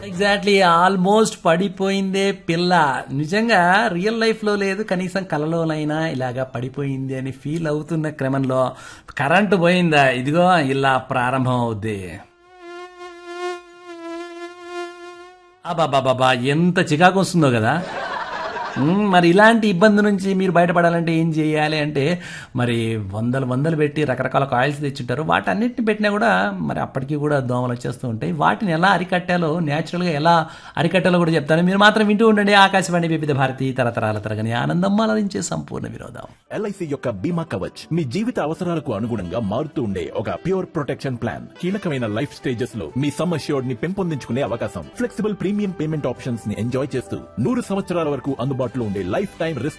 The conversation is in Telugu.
ఎగ్జాక్ట్లీ ఆల్మోస్ట్ పడిపోయిందే పిల్ల నిజంగా రియల్ లైఫ్ లో లేదు కనీసం కలలోనైనా ఇలాగా పడిపోయింది అని ఫీల్ అవుతున్న క్రమంలో కరెంటు పోయిందా ఇదిగో ఇలా ప్రారంభం అవుద్ది అబాబాబాబా ఎంత చికాకు వస్తుందో కదా మ్మ్, మరి ఇలాంటి ఇబ్బంది నుంచి మీరు బయటపడాలంటే ఏం చేయాలి అంటే మరి వందలు వందలు పెట్టి రకరకాల కాయిల్స్ తెచ్చుంటారు వాటన్నిటిని పెట్టినా కూడా మరి అప్పటికి కూడా దోమలు వచ్చేస్తూ ఉంటాయి వాటిని ఎలా అరికట్టాలో న్యాచురల్గా ఎలా అరికట్టాలో కూడా చెప్తాను మీరు మాత్రం వింటూ ఉండండి ఆకాశవాణి వివిధ భారతి తరతరాల తరగని ఆనందం అలరించే సంపూర్ణ విరోధం ఎల్ఐసి యొక్క బీమా కవచ్ మీ జీవిత అవసరాలకు అనుగుణంగా మారుతూ ఉండే ఒక ప్యూర్ ప్రొటెక్షన్ ప్లాన్ కీలకమైన లైఫ్ స్టేజెస్ లో మీ సమ్ అష్యూర్డ్ ని పెంపొందించుకునే అవకాశం ఫ్లెక్సిబుల్ ప్రీమియం పేమెంట్ ఆప్షన్స్ ని ఎంజాయ్ చేస్తూ నూరు సంవత్సరాల వరకు అందుబాటులో ఉండే లైఫ్ టైం రిస్క్